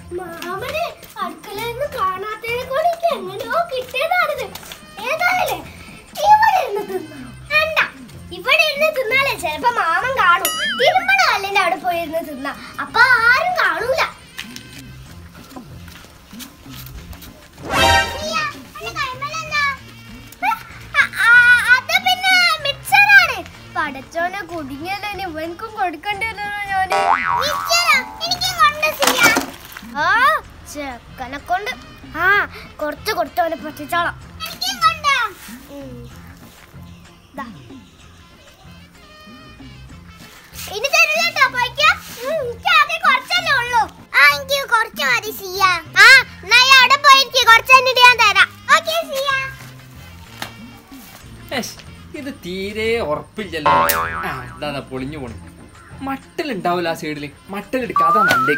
മാമന് അടുക്കളയിൽ കാണാത്തതിനെ കൊണ്ട് എനിക്ക് എങ്ങനെയോ കിട്ടിയതാണിത് ഏതായാലും ഇവിടെ ഇരുന്ന് തിന്നണം വേണ്ട ഇവിടെ ഇരുന്ന് തിന്നാലേ ചിലപ്പോ മാമൻ കാണും തിരുമ്പണ കല്ലിന്റെ അവിടെ പോയി ഇരുന്ന് തിന്നാ അപ്പൊ ആരും കാണൂല പടച്ചോനെ കുടുങ്ങിയതിന് ഇവൻക്കും കൊടുക്കണ്ടല്ലോ ഞാന് ആ ചെക്കനെ കൊണ്ട് ആ കുറച്ച് കൊടുത്തവനെ പറ്റിച്ചോളാം ഉം. ദാ. ഇനി തരില്ല കേട്ടോ പോയിക്കോ എനിക്ക് ആകെ കുറച്ചല്ലേ ഉള്ളൂ ആ എനിക്ക് കുറച്ച് മതി സിയ ആ എന്നാ ഈ അവിടെ പോയിരിക്കും കുറച്ച് എന്നിട്ട് ഞാൻ തരാം ഓക്കെ സിയ ഏഷ്, ഇത് തീരെ ഉറപ്പില്ലല്ലോ ആ ഇതാ പൊളിഞ്ഞു പോണു മട്ടലുണ്ടാവില്ല ആ സൈഡില് മട്ടലെടുക്കുക അതാ നല്ലത്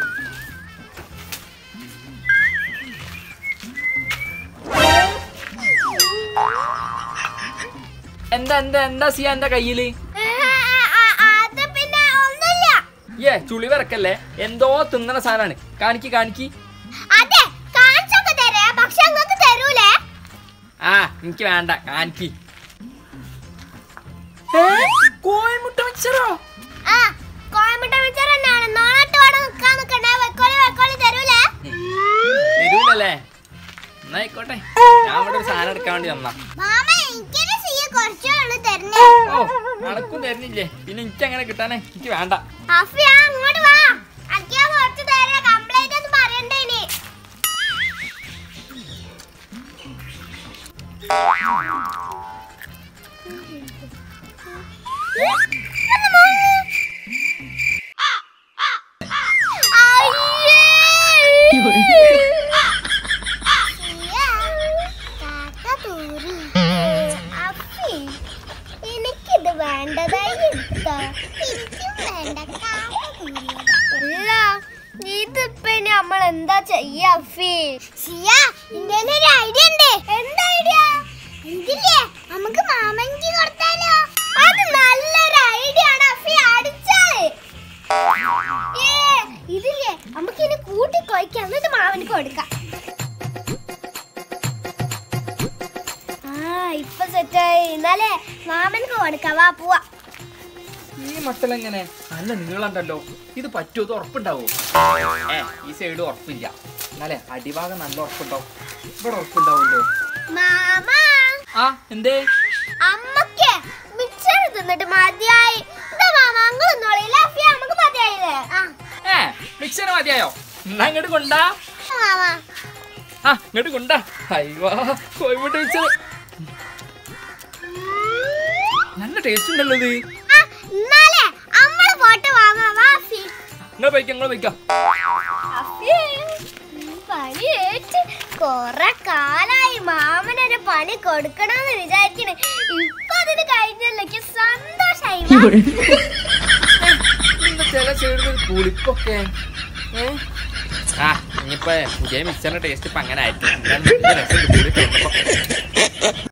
എന്താ എന്താ എന്താ സിയ എന്താ കയ്യില് അത് പിന്നെ ഒന്നുമില്ല ഏ ചുളി വിറക്കല്ലേ എന്തോ തിന്നണ സാധനമാണ് കാണിക്ക് കാണിക്ക് അതെ കാണിച്ചൊക്കെ തരാ പക്ഷെ അങ്ങക്ക് തരൂലേ ആ എനിക്ക് വേണ്ട കാണിക്ക് കോയമുട്ട മിച്ചറോ ആ കോയമ്പട്ട മിച്ചർ തന്നെയാണ് നോളാട്ട് വേണം നിക്കാൻ നിക്കണ്ടേ വെക്കോളി വെക്കോളി തരൂലേ തരൂലല്ലേ എന്നായിക്കോട്ടെ ഞാൻ ഇവിടെ ഒരു സാധനം എടുക്കാൻ വേണ്ടി വന്നാ മാമ എനിക്കൊരു സിയ കുറച്ചേ ഉള്ളൂ തരുന്നേ ഓ നടക്കും തരുന്നില്ലേ പിന്നെ എനിക്ക് അങ്ങനെ കിട്ടാനേ എനിക്ക് വേണ്ട അഫിയ അങ്ങോട്ട് വാ അക്കിയാ കുറച്ച് തരാ കംപ്ലൈന്റ് ഒന്നും പറയണ്ടേ ഇനി എനിക്കിത് വേണ്ടതായി എടുത്തോ എനിക്കും വേണ്ട അല്ല ഇതിപ്പോ ഇനി നമ്മൾ എന്താ ചെയ്യാ അഫി സിയ ഇന്റെ ഒരു ഐഡിയ ഉണ്ട് എന്താ ഐഡിയ ഇതില്ലേ നമുക്ക് മാമൻക്ക് കൊടുത്താലോ അത് നല്ലൊരു ഐഡിയ ആണ് അഫി അടിച്ചാല് ഏ ഇതില്ലേ നമുക്ക് ഇനി കൂട്ടി കൊയ്ക്കാം എന്നിട്ട് മാമന് കൊടുക്കാം ആ ഇപ്പൊ സെറ്റായി എന്നാലേ മാമനക്ക് കൊടുക്കാം വാ പോവാ ഈ മട്ടലെങ്ങനെ നല്ല നീളണ്ടല്ലോ ഇത് പറ്റുമോ ഇത് ഉറപ്പുണ്ടാവോ ഏ ഈ സൈഡ് ഉറപ്പില്ല എന്നാലേ അടിഭാഗം നല്ല ഉറപ്പുണ്ടാവും ഇവിടെ ഉറപ്പുണ്ടാവുമല്ലോ മാമ ആ എന്തേ അമ്മക്ക് മിക്സർ തിന്നിട്ട് മതിയായി ഇതാ മാമ അങ്ങ് തിന്നോളില്ല അഫിയ നമുക്ക് മതിയായില്ലേ ആ ഏ മിക്സർ മതിയായോ എന്നാ ഇങ്ങോട്ട് കൊണ്ടാ മാമ ആ ഇങ്ങോട്ട് കൊണ്ടാ അയ്യോ കോഴിമുട്ട മിക്സർ നല്ല ടേസ്റ്റ് ഉണ്ടല്ലോ ഇത് ആ എന്നാലേ അമ്മള് പോട്ട് വാങ്ങാം വാ അഫി നിങ്ങൾ പോയിക്കോ നിങ്ങൾ പോയിക്കോ അഫി പണി ഏറ്റ് കൊറേ കാലായി മാമനൊരു പണി കൊടുക്കണമെന്ന് വിചാരിക്കണേ ഇപ്പൊ അതിന് കഴിഞ്ഞല്ലോ എനിക്ക് സന്തോഷായി വാ. എന്താ ചില സൈഡിൽ പുളിപ്പൊക്കെ ഏ ആ ഇനിയിപ്പോ പുതിയ മിക്സറിന്റെ ടേസ്റ്റ് ഇപ്പൊ അങ്ങനെ ആയിരിക്കും എന്തായാലും നല്ല രസമുണ്ട് പുളി തിന്നപ്പോ.